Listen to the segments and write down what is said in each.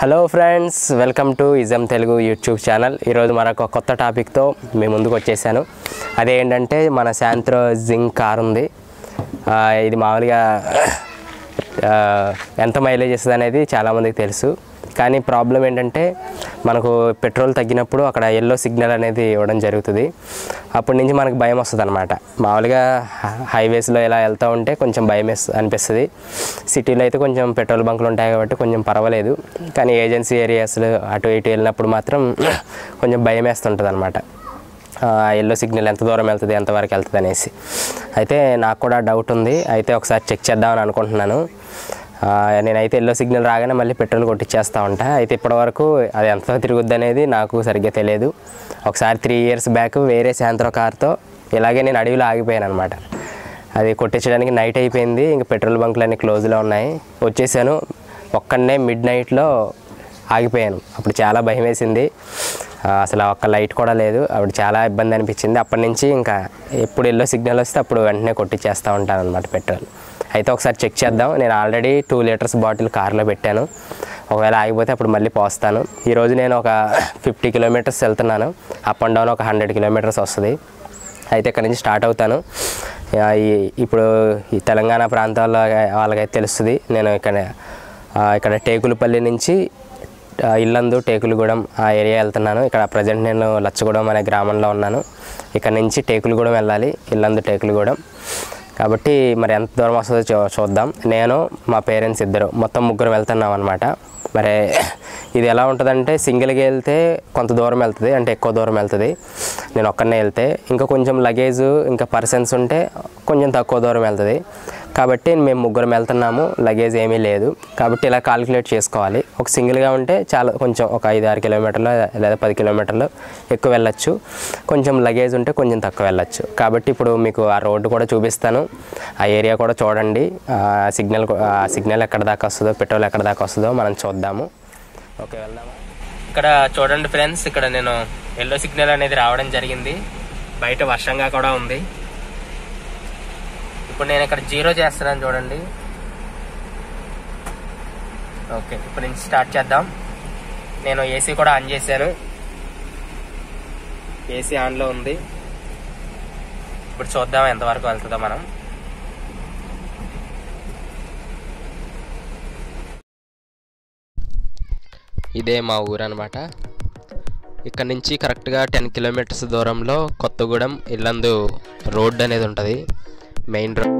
Hello friends welcome to ఇజం Telugu YouTube channel ఈరోజు మరొక కొత్త టాపిక్తో మీ ముందుకు వచ్చేసాను అదేంటంటే మన శాంత్రో జింక్ కార్ ఉంది ఆ, ఇది మామూలుగా ఆ, ఎంత మైలేజ్ ఇస్తుంది అనేది చాలామందికి తెలుసు కానీ ప్రాబ్లం ఏంటంటే మనకు పెట్రోల్ తగ్గినప్పుడు అక్కడ ఎల్లో సిగ్నల్ అనేది ఇవ్వడం జరుగుతుంది అప్పటి నుంచి మనకు భయం వస్తుంది అనమాట మామూలుగా హైవేస్లో ఇలా వెళ్తూ ఉంటే కొంచెం భయం వేస్- అనిపిస్తుంది సిటీలో అయితే కొంచెం పెట్రోల్ బంకులు ఉంటాయి కాబట్టి కొంచెం పర్వాలేదు కానీ ఏజెన్సీ ఏరియాస్లో అటు ఇటు వెళ్ళినప్పుడు మాత్రం కొంచెం భయం వేస్తుంటుంది అనమాట ఎల్లో సిగ్నల్ ఎంత దూరం వెళ్తుంది ఎంతవరకు వెళ్తుంది అనేసి అయితే నాకు కూడా డౌట్ ఉంది అయితే ఒకసారి చెక్ చేద్దామని అనుకుంటున్నాను ఆ, నేనైతే ఎల్లో సిగ్నల్ రాగానే మళ్ళీ పెట్రోల్ కొట్టించేస్తూ ఉంటా అయితే ఇప్పటివరకు అది ఎంత తిరుగుద్ది అనేది నాకు సరిగ్గా తెలియదు ఒకసారి త్రీ ఇయర్స్ బ్యాక్ వేరే శాంత్రో కార్తో ఇలాగే నేను అడవిలో ఆగిపోయాను అనమాట అది కొట్టించడానికి నైట్ అయిపోయింది ఇంకా పెట్రోల్ బంకులు అన్నీ క్లోజ్లో ఉన్నాయి వచ్చేసాను ఒక్కడనే మిడ్ నైట్లో ఆగిపోయాను అప్పుడు చాలా భయం వేసింది ఆ, అసలు ఒక్క లైట్ కూడా లేదు అప్పుడు చాలా ఇబ్బంది అనిపించింది అప్పటి నుంచి ఇంకా ఎప్పుడు ఎల్లో సిగ్నల్ వస్తే అప్పుడు వెంటనే కొట్టించేస్తూ ఉంటాను అనమాట పెట్రోల్ అయితే ఒకసారి చెక్ చేద్దాం నేను ఆల్రెడీ టూ లీటర్స్ బాటిల్ కార్లో పెట్టాను ఒకవేళ ఆగిపోతే అప్పుడు మళ్ళీ పోస్తాను ఈరోజు నేను ఒక ఫిఫ్టీ కిలోమీటర్స్ వెళ్తున్నాను అప్ అండ్ డౌన్ ఒక హండ్రెడ్ కిలోమీటర్స్ వస్తుంది అయితే ఇక్కడ నుంచి స్టార్ట్ అవుతాను ఆ, ఈ- ఇప్పుడు ఈ తెలంగాణ ప్రాంతాల్లో వాళ్ళకైతే తెలుస్తుంది నేను ఇక్కడ ఆ, ఇక్కడ టేకులపల్లి నుంచి ఆ, ఇల్లందు టేకులగూడెం ఆ ఏరియా వెళ్తున్నాను ఇక్కడ ప్రజెంట్ నేను లచ్చగూడెం అనే గ్రామంలో ఉన్నాను ఇక్కడ నుంచి టేకులగూడెం వెళ్ళాలి ఇల్లందు టేకులగూడెం కాబట్టి మరి ఎంత దూరం వస్తుందో చూ చూద్దాం నేను మా పేరెంట్స్ ఇద్దరు మొత్తం ముగ్గురు వెళ్తున్నాం అనమాట మరి ఇది ఎలా ఉంటుందంటే సింగిల్గా వెళ్తే కొంత దూరం వెళ్తుంది అంటే ఎక్కువ దూరం వెళ్తుంది నేను ఒక్కనే వెళ్తే ఇంకా కొంచెం లగేజ్ ఇంకా పర్సన్స్ ఉంటే కొంచెం తక్కువ దూరం వెళ్తుంది కాబట్టి మేము ముగ్గురం వెళ్తున్నాము లగేజ్ ఏమీ లేదు కాబట్టి ఇలా కాలిక్యులేట్ చేసుకోవాలి ఒక సింగిల్గా ఉంటే చాలా కొంచెం ఒక ఐదు ఆరు కిలోమీటర్లు లేదా పది కిలోమీటర్లు ఎక్కువ వెళ్ళొచ్చు కొంచెం లగేజ్ ఉంటే కొంచెం తక్కువ వెళ్ళొచ్చు కాబట్టి ఇప్పుడు మీకు ఆ రోడ్డు కూడా చూపిస్తాను ఆ ఏరియా కూడా చూడండి ఆ సిగ్నల్ కూ- ఆ సిగ్నల్ ఎక్కడ దాకా వస్తుందో పెట్రోల్ ఎక్కడ దాకా వస్తుందో మనం చూద్దాము ఓకే వెళ్దామా ఇక్కడ చూడండి ఫ్రెండ్స్ ఇక్కడ నేను ఎల్లో సిగ్నల్ అనేది రావడం జరిగింది బయట వర్షంగా కూడా ఉంది ఇప్పుడు నేను ఇక్కడ జీరో చేస్తున్నాను చూడండి ఓకే ఇప్పుడు నుంచి స్టార్ట్ చేద్దాం నేను ఏసీ కూడా ఆన్ చేశాను ఏసీ ఆన్లో ఉంది ఇప్పుడు చూద్దాం ఎంతవరకు వెళ్తుందో మనం ఇదే మా ఊరు అనమాట ఇక్కడ నుంచి కరెక్ట్గా టెన్ కిలోమీటర్స్ దూరంలో కొత్తగూడెం ఇల్లందు రోడ్ అనేది ఉంటుంది main road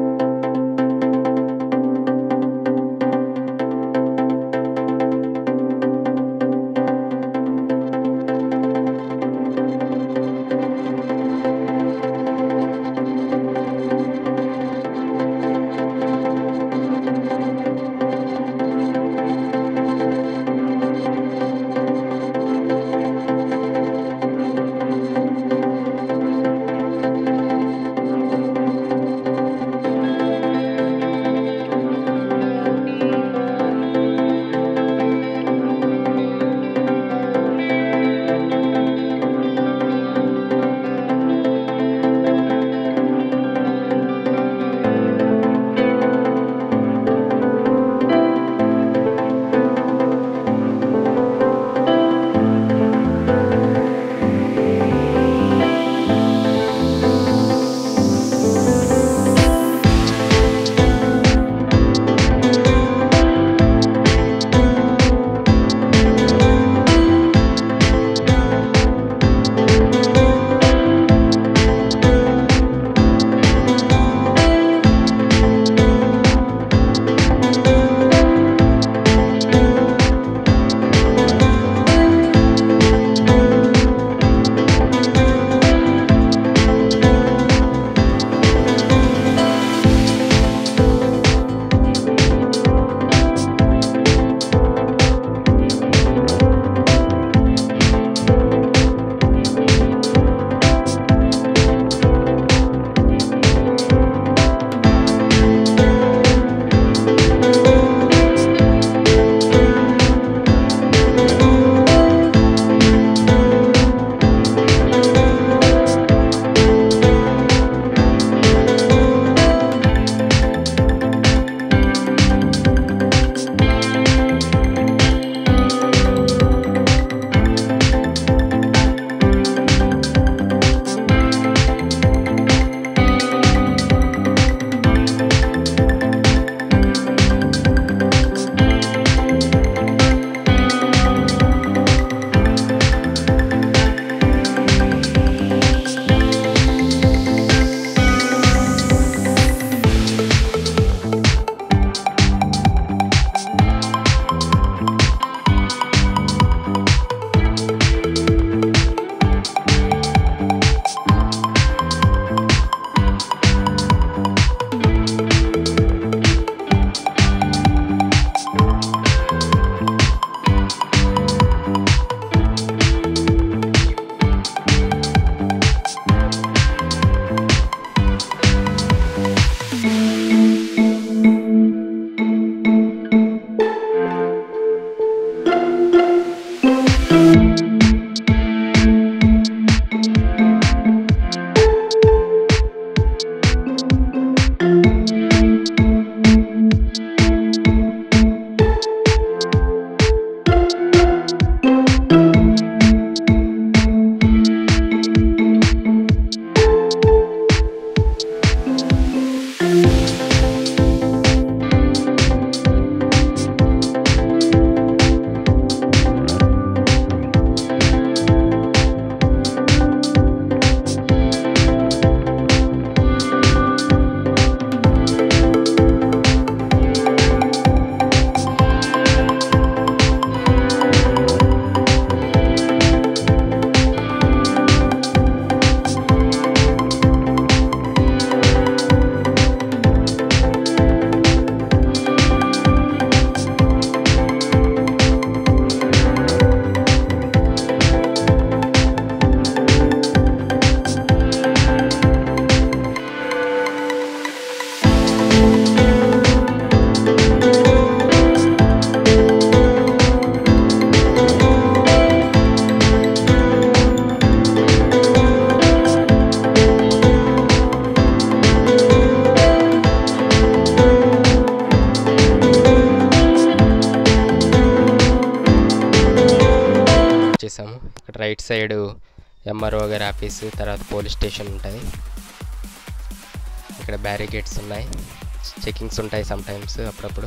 right side MRO గారి ఆఫీసు తర్వాత పోలీస్ స్టేషన్ ఉంటుంది ఇక్కడ బ్యారికేడ్స్ ఉన్నాయి చెకింగ్స్ ఉంటాయి సమ్ టైమ్స్ అప్పుడప్పుడు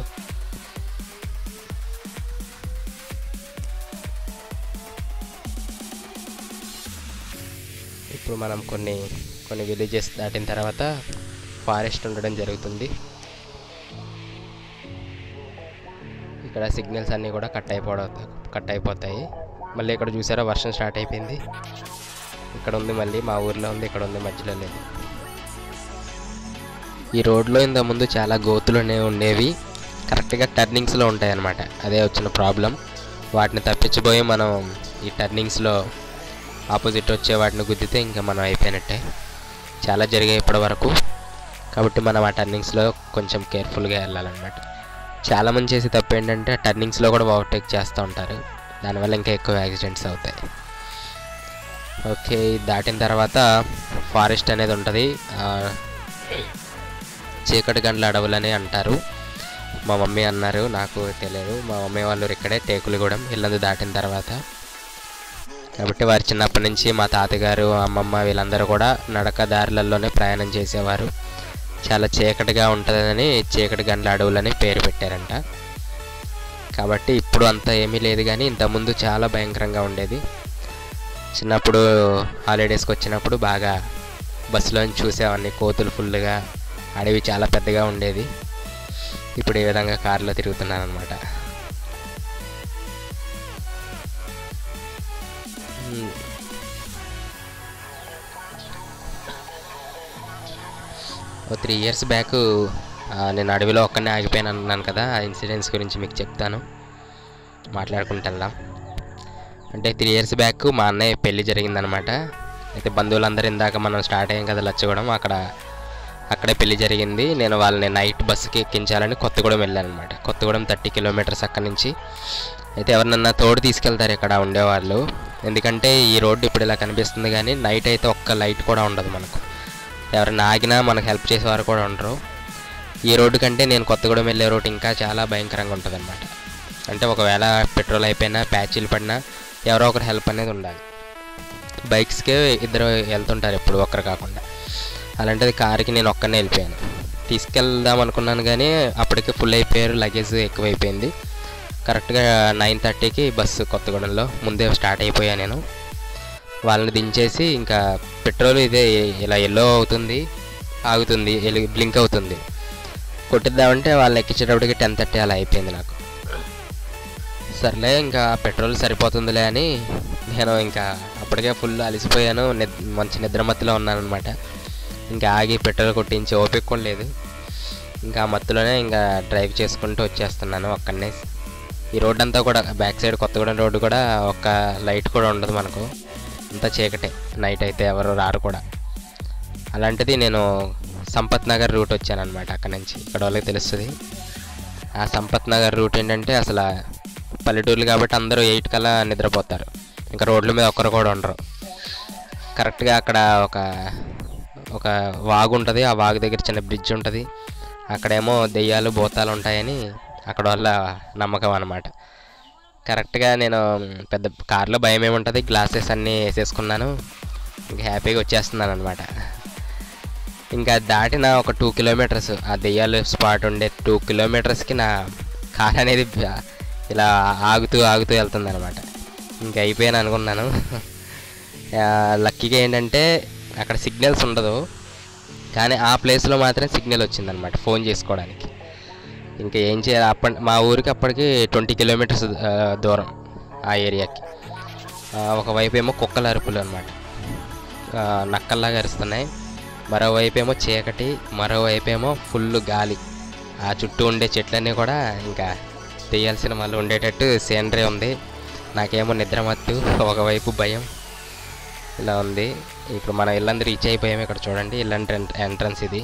ఇప్పుడు మనం కొన్ని కొన్ని విలేజెస్ దాటిన తర్వాత ఫారెస్ట్ ఉండడం జరుగుతుంది ఇక్కడ సిగ్నల్స్ అన్నీ కూడా కట్ అయిపోవడం కట్ అయిపోతాయి మళ్ళీ ఇక్కడ చూసారా వర్షం స్టార్ట్ అయిపోయింది ఇక్కడ ఉంది మళ్ళీ మా ఊర్లో ఉంది ఇక్కడ ఉంది మధ్యలో లేదు ఈ రోడ్లో ఇంత ముందు చాలా గోతులు అనేవి ఉండేవి కరెక్ట్గా టర్నింగ్స్లో ఉంటాయి అన్నమాట అదే వచ్చిన ప్రాబ్లం వాటిని తప్పించిపోయి మనం ఈ టర్నింగ్స్లో ఆపోజిట్ వచ్చే వాటిని గుద్దితే ఇంకా మనం అయిపోయినట్టే చాలా జరిగాయి ఇప్పటి వరకు కాబట్టి మనం ఆ టర్నింగ్స్లో కొంచెం కేర్ఫుల్గా వెళ్ళాలన్నమాట చాలామంది చేసే తప్పు ఏంటంటే టర్నింగ్స్లో కూడా ఓవర్టేక్ చేస్తూ ఉంటారు దానివల్ల ఇంకా ఎక్కువ యాక్సిడెంట్స్ అవుతాయి ఓకే ఇది దాటిన తర్వాత ఫారెస్ట్ అనేది ఉంటుంది ఆ, చీకటి గండ్ల అడవులని అంటారు మా మమ్మీ అన్నారు నాకు తెలియదు మా మమ్మీ వాళ్ళు ఇక్కడే టేకులగూడెం ఇల్లందు దాటిన తర్వాత కాబట్టి వారి చిన్నప్పటి నుంచి మా తాతగారు అమ్మమ్మ వీళ్ళందరూ కూడా నడక దారులలోనే ప్రయాణం చేసేవారు చాలా చీకటిగా ఉంటుందని చీకటి గండ్ల అడవులని పేరు పెట్టారంట కాబట్టి ఇప్పుడు అంత ఏమీ లేదు కానీ ఇంతకుముందు చాలా భయంకరంగా ఉండేది చిన్నప్పుడు హాలిడేస్కి వచ్చినప్పుడు బాగా బస్సులోంచి చూసేవాడిని కోతులు ఫుల్గా అడవి చాలా పెద్దగా ఉండేది ఇప్పుడు ఈ విధంగా కారులో తిరుగుతున్నాను అనమాట ఓ త్రీ ఇయర్స్ బ్యాక్ నేను అడవిలో ఒక్కనే ఆగిపోయాను అన్నాను కదా ఆ ఇన్సిడెంట్స్ గురించి మీకు చెప్తాను మాట్లాడుకుంటూ వెళ్దాం అంటే త్రీ ఇయర్స్ బ్యాక్ మా అన్నయ్య పెళ్లి జరిగిందనమాట అయితే బంధువులందరూ ఇందాక మనం స్టార్ట్ అయ్యాం కదా లచ్చగూడెం అక్కడ అక్కడే పెళ్లి జరిగింది నేను వాళ్ళని నైట్ బస్సుకి ఎక్కించాలని కొత్తగూడెం వెళ్ళాను అనమాట కొత్తగూడెం థర్టీ కిలోమీటర్స్ అక్కడి నుంచి అయితే ఎవరినన్నా తోడు తీసుకెళ్తారు ఇక్కడ ఉండేవాళ్ళు ఎందుకంటే ఈ రోడ్డు ఇప్పుడు ఇలా కనిపిస్తుంది కానీ నైట్ అయితే ఒక్క లైట్ కూడా ఉండదు మనకు ఎవరైనా ఆగినా మనకు హెల్ప్ చేసేవారు కూడా ఉండరు ఈ రోడ్డు కంటే నేను కొత్తగూడెం వెళ్ళే రోడ్డు ఇంకా చాలా భయంకరంగా ఉంటుంది అంటే ఒకవేళ పెట్రోల్ అయిపోయినా ప్యాచీలు పడినా ఎవరో ఒకరు హెల్ప్ అనేది ఉండాలి బైక్స్కే ఇద్దరు వెళ్తుంటారు ఎప్పుడు ఒక్కరు కాకుండా అలాంటిది కార్కి నేను ఒక్కనే వెళ్ళిపోయాను తీసుకెళ్దాం అనుకున్నాను కానీ అప్పటికే ఫుల్ అయిపోయారు లగేజ్ ఎక్కువైపోయింది కరెక్ట్గా నైన్ థర్టీకి బస్సు కొత్తగూడెంలో ముందే స్టార్ట్ అయిపోయా నేను వాళ్ళని దించేసి ఇంకా పెట్రోల్ ఇదే ఇలా ఎల్లో అవుతుంది ఆగుతుంది బ్లింక్ అవుతుంది కొట్టిద్దామంటే వాళ్ళని ఎక్కించేటప్పటికి టెన్ థర్టీ అలా అయిపోయింది నాకు సర్లే ఇంకా పెట్రోల్ సరిపోతుందిలే అని నేను ఇంకా అప్పటికే ఫుల్ అలసిపోయాను నిద్ మంచి నిద్రమత్తులో ఉన్నాను అనమాట ఇంకా ఆగి పెట్రోల్ కొట్టించి ఓపిక కూడా లేదు ఇంకా ఆ మత్తులోనే ఇంకా డ్రైవ్ చేసుకుంటూ వచ్చేస్తున్నాను ఒక్కనే ఈ రోడ్ అంతా కూడా బ్యాక్ సైడ్ కొత్తగూడెం రోడ్డు కూడా ఒక్క లైట్ కూడా ఉండదు మనకు అంతా చీకటే నైట్ అయితే ఎవరు రారు కూడా అలాంటిది నేను సంపత్ నగర్ రూట్ వచ్చాను అనమాట అక్కడ నుంచి ఇక్కడ వాళ్ళకి తెలుస్తుంది ఆ సంపత్ నగర్ రూట్ ఏంటంటే అసలు పల్లెటూర్లు కాబట్టి అందరూ ఎయిట్ కల్లా నిద్రపోతారు ఇంకా రోడ్ల మీద ఒక్కరు కూడా ఉండరు కరెక్ట్గా అక్కడ ఒక ఒక వాగు ఉంటుంది ఆ వాగు దగ్గర చిన్న బ్రిడ్జ్ ఉంటుంది అక్కడేమో దెయ్యాలు భూతాలు ఉంటాయని అక్కడ వాళ్ళ నమ్మకం అనమాట కరెక్ట్గా నేను పెద్ద కార్లో భయం ఏముంటుంది గ్లాసెస్ అన్నీ వేసేసుకున్నాను ఇంకా హ్యాపీగా వచ్చేస్తున్నాను అనమాట ఇంకా దాటిన ఒక టూ కిలోమీటర్స్ ఆ దెయ్యాలు స్పాట్ ఉండే టూ కిలోమీటర్స్కి నా కార్ అనేది బ- ఇలా ఆగుతూ ఆగుతూ వెళ్తుంది అనమాట ఇంకా అయిపోయాను అనుకున్నాను ఆ, లక్కీగా ఏంటంటే అక్కడ సిగ్నల్స్ ఉండదు కానీ ఆ ప్లేస్లో మాత్రం సిగ్నల్ వచ్చిందనమాట ఫోన్ చేసుకోవడానికి ఇంకా ఏం చేయాలి అప్పటి మా ఊరికి అప్పటికి ట్వంటీ కిలోమీటర్స్ ఆ, దూరం ఆ ఏరియాకి ఆ, ఒకవైపు ఏమో కుక్కల అరుపులు అనమాట నక్కల్లాగా అరుస్తున్నాయి మరోవైపు ఏమో చీకటి మరోవైపు ఏమో ఫుల్ గాలి ఆ చుట్టూ ఉండే చెట్లన్నీ కూడా ఇంకా తీయాల్సిన వాళ్ళు ఉండేటట్టు సీనరీ ఉంది నాకేమో నిద్రమత్తు ఒకవైపు భయం ఇలా ఉంది ఇప్పుడు మన ఇల్లందరూ రీచ్ అయిపోయాము ఇక్కడ చూడండి ఇల్లంటి ఎంట్రన్స్ ఇది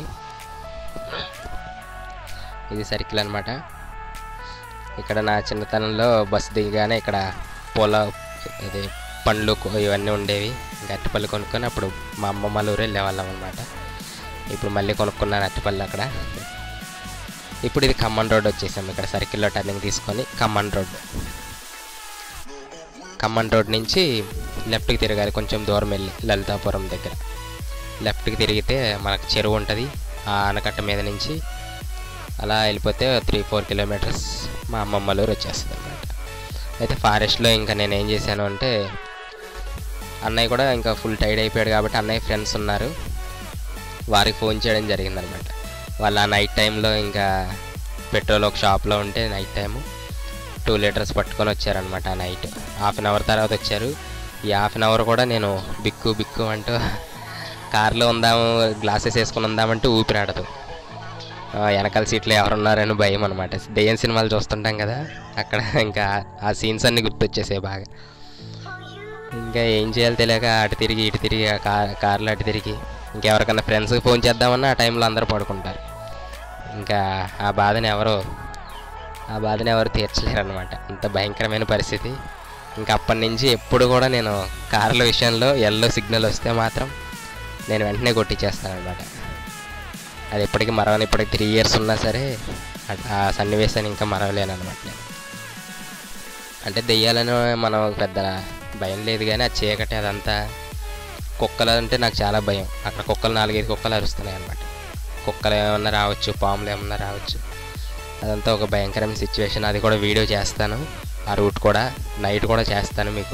ఇది సర్కిల్ అనమాట ఇక్కడ నా చిన్నతనంలో బస్సు దిగగానే ఇక్కడ పూల ఇది పండ్లు కొ- ఇవన్నీ ఉండేవి ఇంకా అరటిపళ్ళు కొనుక్కొని అప్పుడు మా అమ్మమ్మ వాళ్ళ ఊరు వెళ్ళేవాళ్ళం అనమాట ఇప్పుడు మళ్ళీ కొనుక్కున్నాను అరటిపళ్ళు అక్కడ ఇప్పుడు ఇది ఖమ్మం రోడ్ వచ్చేసాం ఇక్కడ సర్కిల్లో టర్నింగ్ తీసుకొని ఖమ్మం రోడ్ ఖమ్మం రోడ్ నుంచి లెఫ్ట్కి తిరగాలి కొంచెం దూరం వెళ్ళి లలితాపురం దగ్గర లెఫ్ట్కి తిరిగితే మనకు చెరువు ఉంటుంది ఆ ఆనకట్ట మీద నుంచి అలా వెళ్ళిపోతే త్రీ ఫోర్ కిలోమీటర్స్ మా అమ్మమ్మ ఊరు వచ్చేస్తుంది అనమాట అయితే ఫారెస్ట్లో ఇంకా నేను ఏం చేశాను అంటే అన్నయ్య కూడా ఇంకా ఫుల్ టైడ్ అయిపోయాడు కాబట్టి అన్నయ్య ఫ్రెండ్స్ ఉన్నారు వారికి ఫోన్ చేయడం జరిగిందనమాట వాళ్ళు ఆ నైట్ టైంలో ఇంకా పెట్రోల్ ఒక షాప్లో ఉంటే నైట్ టైము టూ లీటర్స్ పట్టుకొని వచ్చారనమాట ఆ నైట్ హాఫ్ అన్ అవర్ తర్వాత వచ్చారు ఈ హాఫ్ అన్ అవర్ కూడా నేను బిక్కు బిక్కు అంటూ కార్లో ఉందాము గ్లాసెస్ వేసుకొని ఉందామంటే ఊపిరాడదు ఆ, వెనకాల సీట్లో ఎవరున్నారని భయం అనమాట దెయ్యం సినిమాలు చూస్తుంటాం కదా అక్కడ ఇంకా ఆ సీన్స్ అన్నీ గుర్తొచ్చేసాయి బాగా ఇంకా ఏం చేయాలో తెలియక అటు తిరిగి ఇటు తిరిగి ఆ కార్ కార్లో అటు తిరిగి ఇంకెవరికన్నా ఫ్రెండ్స్కి ఫోన్ చేద్దామన్నా ఆ టైంలో అందరూ పడుకుంటారు ఇంకా ఆ బాధని ఎవరు ఆ బాధని ఎవరు తీర్చలేరు అనమాట అంత భయంకరమైన పరిస్థితి ఇంకా అప్పటి నుంచి ఎప్పుడు కూడా నేను కార్ల విషయంలో ఎల్లో సిగ్నల్ వస్తే మాత్రం నేను వెంటనే కొట్టించేస్తాను అనమాట అది ఎప్పటికీ మరవని ఇప్పటికి త్రీ ఇయర్స్ ఉన్నా సరే ఆ- ఆ సన్నివేశాన్ని ఇంకా మరవలేను అనమాట నేను అంటే దెయ్యాలని మనం పెద్ద భయం లేదు కానీ ఆ చీకటి అదంతా కుక్కలు అంటే నాకు చాలా భయం అక్కడ కుక్కలు నాలుగైదు కుక్కలు అరుస్తున్నాయి అనమాట కుక్కలు ఏమన్నా రావచ్చు పాములు ఏమన్నా రావచ్చు అదంతా ఒక భయంకరమైన సిచ్యువేషన్ అది కూడా వీడియో చేస్తాను ఆ రూట్ కూడా నైట్ కూడా చేస్తాను మీకు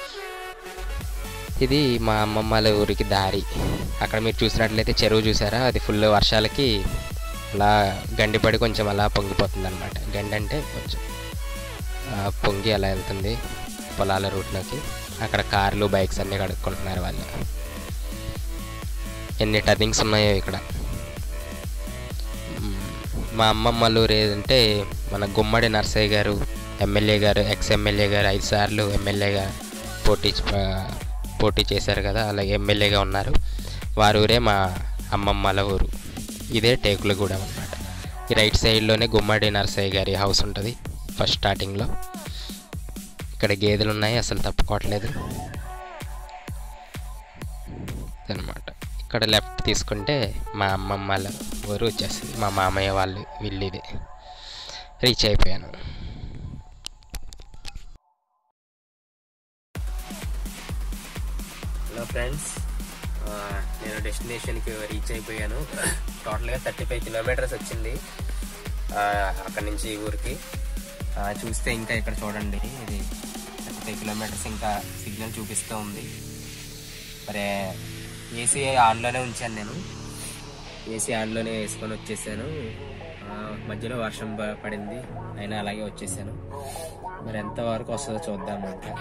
ఇది మా అమ్మమ్మ వాళ్ళ ఊరికి దారి అక్కడ మీరు చూసినట్లయితే చెరువు చూసారా అది ఫుల్ వర్షాలకి అలా గండిపడి కొంచెం అలా పొంగిపోతుంది అనమాట గండి అంటే కొంచెం ఆ, పొంగి అలా వెళ్తుంది పొలాల రూట్లోకి అక్కడ కార్లు బైక్స్ అన్నీ కడుక్కుంటున్నారు వాళ్ళు ఎన్ని టర్నింగ్స్ ఉన్నాయో ఇక్కడ మ్మ్. మా అమ్మమ్మ ఊరు ఏదంటే మన గుమ్మడి నర్సయ్య గారు ఎమ్మెల్యే గారు ఎక్స్ ఎమ్మెల్యే గారు ఐదు సార్లు ఎమ్మెల్యేగా పోటీ చ- పోటీ చేశారు కదా అలాగే ఎమ్మెల్యేగా ఉన్నారు వారి ఊరే మా అమ్మమ్మల ఊరు ఇదే టేకులగూడెం అనమాట ఈ రైట్ సైడ్లోనే గుమ్మడి నర్సయ్య గారి హౌస్ ఉంటుంది ఫస్ట్ స్టార్టింగ్లో ఇక్కడ గేదెలు ఉన్నాయి అసలు తప్పుకోవట్లేదు అనమాట ఇక్కడ లెఫ్ట్ తీసుకుంటే మా అమ్మమ్మ వాళ్ళ ఊరు వచ్చేస్తుంది మా మామయ్య వాళ్ళు వీళ్ళు ఇది రీచ్ అయిపోయాను హలో ఫ్రెండ్స్ నేను డెస్టినేషన్కి రీచ్ అయిపోయాను టోటల్గా థర్టీ ఫైవ్ కిలోమీటర్స్ వచ్చింది ఆ, అక్కడి నుంచి ఈ ఊరికి ఆ, చూస్తే ఇంకా ఇక్కడ చూడండి ఇది థర్టీ ఫైవ్ కిలోమీటర్స్ ఇంకా సిగ్నల్ చూపిస్తూ ఉంది మరి ఏసీ ఆన్లోనే ఉంచాను నేను ఏసీ ఆన్లోనే వేసుకొని వచ్చేసాను ఆ, మధ్యలో వర్షం ప- పడింది అయినా అలాగే వచ్చేసాను మరి ఎంత వరకు వస్తుందో చూద్దాం ఇంకా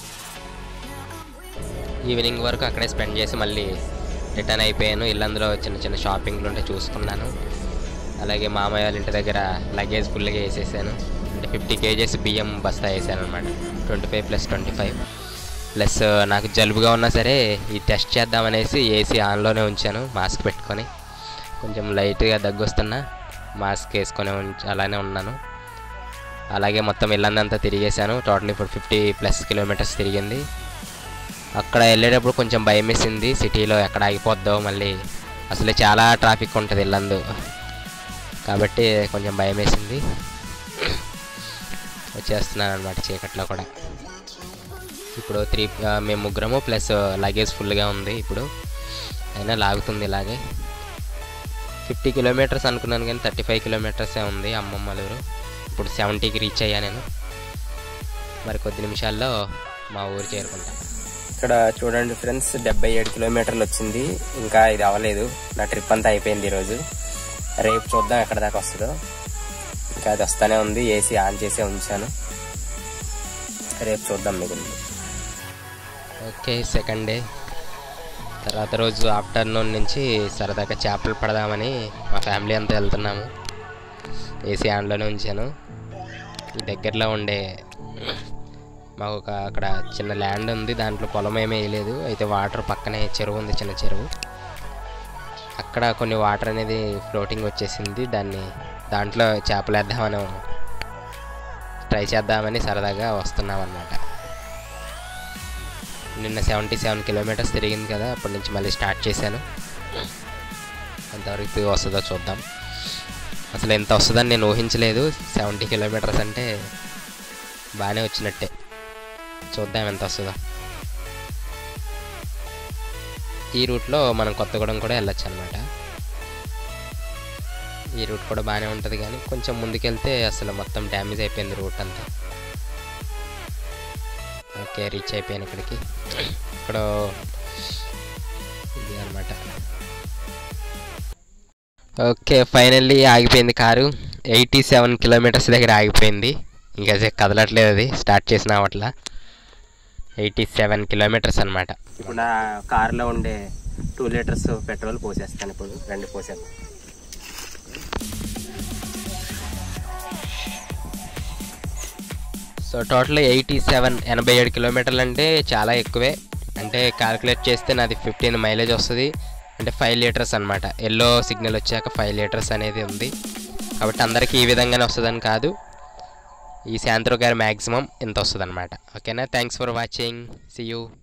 ఈవినింగ్ వరకు అక్కడే స్పెండ్ చేసి మళ్ళీ రిటర్న్ అయిపోయాను ఇల్లందులో చిన్న చిన్న షాపింగ్లు ఉంటే చూసుకున్నాను అలాగే మామయ్య వాళ్ళ ఇంటి దగ్గర లగేజ్ ఫుల్గా వేసేసాను అంటే ఫిఫ్టీ కేజెస్ బియ్యం బస్తా వేసాను అనమాట twenty five plus twenty five plus నాకు జలుబుగా ఉన్నా సరే ఈ టెస్ట్ చేద్దామనేసి ఏసీ ఆన్లోనే ఉంచాను మాస్క్ పెట్టుకొని కొంచెం లైట్గా దగ్గొస్తున్నా మాస్క్ వేసుకొని ఉంచ అలానే ఉన్నాను అలాగే మొత్తం ఇల్లందంతా తిరిగేశాను టోటల్ ఇప్పుడు ఫిఫ్టీ ప్లస్ కిలోమీటర్స్ తిరిగింది అక్కడ వెళ్ళేటప్పుడు కొంచెం భయం వేసింది సిటీలో ఎక్కడ ఆగిపోద్దో మళ్ళీ అసలే చాలా ట్రాఫిక్ ఉంటుంది ఇల్లందు కాబట్టి కొంచెం భయం వేసింది వచ్చేస్తున్నాను అనమాట చీకట్లో కూడా ఇప్పుడు త్రీ మేము ముగ్గురము ప్లస్ లగేజ్ ఫుల్గా ఉంది ఇప్పుడు అయినా లాగుతుంది ఇలాగే ఫిఫ్టీ కిలోమీటర్స్ అనుకున్నాను కానీ థర్టీ ఫైవ్ కిలోమీటర్సే ఉంది అమ్మమ్మలూరు ఇప్పుడు సెవెంటీకి రీచ్ అయ్యా నేను మరి కొద్ది నిమిషాల్లో మా ఊరు చేరుకుంటాను ఇక్కడ చూడండి ఫ్రెండ్స్ డెబ్బై ఏడు కిలోమీటర్లు వచ్చింది ఇంకా ఇది అవ్వలేదు నా ట్రిప్ అంతా అయిపోయింది ఈరోజు రేపు చూద్దాం ఎక్కడ దాకా వస్తుందో ఇంకా అది వస్తానే ఉంది ఏసీ ఆన్ చేసే ఉంచాను రేపు చూద్దాం మిగిలింది ఓకే సెకండ్ డే తర్వాత రోజు ఆఫ్టర్నూన్ నుంచి సరదాగా చేపలు పడదామని మా ఫ్యామిలీ అంతా వెళ్తున్నాము ఏసీ ఆన్లోనే ఉంచాను ఈ దగ్గరలో ఉండే మాకు ఒక అక్కడ చిన్న ల్యాండ్ ఉంది దాంట్లో పొలం ఏమీ వేయలేదు అయితే వాటర్ పక్కనే చెరువు ఉంది చిన్న చెరువు అక్కడ కొన్ని వాటర్ అనేది ఫ్లోటింగ్ వచ్చేసింది దాన్ని దాంట్లో చేపలు వేద్దామని ట్రై చేద్దామని సరదాగా వస్తున్నాం అన్నమాట నిన్న సెవెంటీ సెవెన్ కిలోమీటర్స్ తిరిగింది కదా అప్పటి నుంచి మళ్ళీ స్టార్ట్ చేశాను ఎంతవరకు వస్తుందో చూద్దాం అసలు ఎంత వస్తుందని నేను ఊహించలేదు సెవెంటీ కిలోమీటర్స్ అంటే బాగానే వచ్చినట్టే చూద్దాం ఎంత వస్తుందో ఈ రూట్లో మనం కొత్తగూడెం కూడా వెళ్ళొచ్చు అనమాట ఈ రూట్ కూడా బాగానే ఉంటుంది కానీ కొంచెం ముందుకెళ్తే అసలు మొత్తం డ్యామేజ్ అయిపోయింది రూట్ అంతా ఓకే రీచ్ అయిపోయాను ఇక్కడికి ఇక్కడ ఇది అనమాట ఓకే ఫైనల్లీ ఆగిపోయింది కారు ఎయిటీ సెవెన్ కిలోమీటర్స్ దగ్గర ఆగిపోయింది ఇంకా అసలు కదలట్లేదు అది స్టార్ట్ చేసిన అవట్లా ఎయిటీ సెవెన్ కిలోమీటర్స్ అనమాట ఇప్పుడు నా కార్లో ఉండే టూ లీటర్స్ పెట్రోల్ పోసేస్తాను ఇప్పుడు రెండు పోసేద్దాం సో టోటల్ ఎయిటీ సెవెన్ ఎనభై ఏడు కిలోమీటర్లు అంటే చాలా ఎక్కువే అంటే క్యాలిక్యులేట్ చేస్తే నాది ఫిఫ్టీన్ మైలేజ్ వస్తుంది అంటే ఫైవ్ లీటర్స్ అనమాట ఎల్లో సిగ్నల్ వచ్చాక ఫైవ్ లీటర్స్ అనేది ఉంది కాబట్టి అందరికీ ఈ విధంగానే వస్తుందని కాదు ఈ శాంత్రో గారి మ్యాక్సిమం ఇంత వస్తుంది అనమాట ఓకేనా thanks for watching see you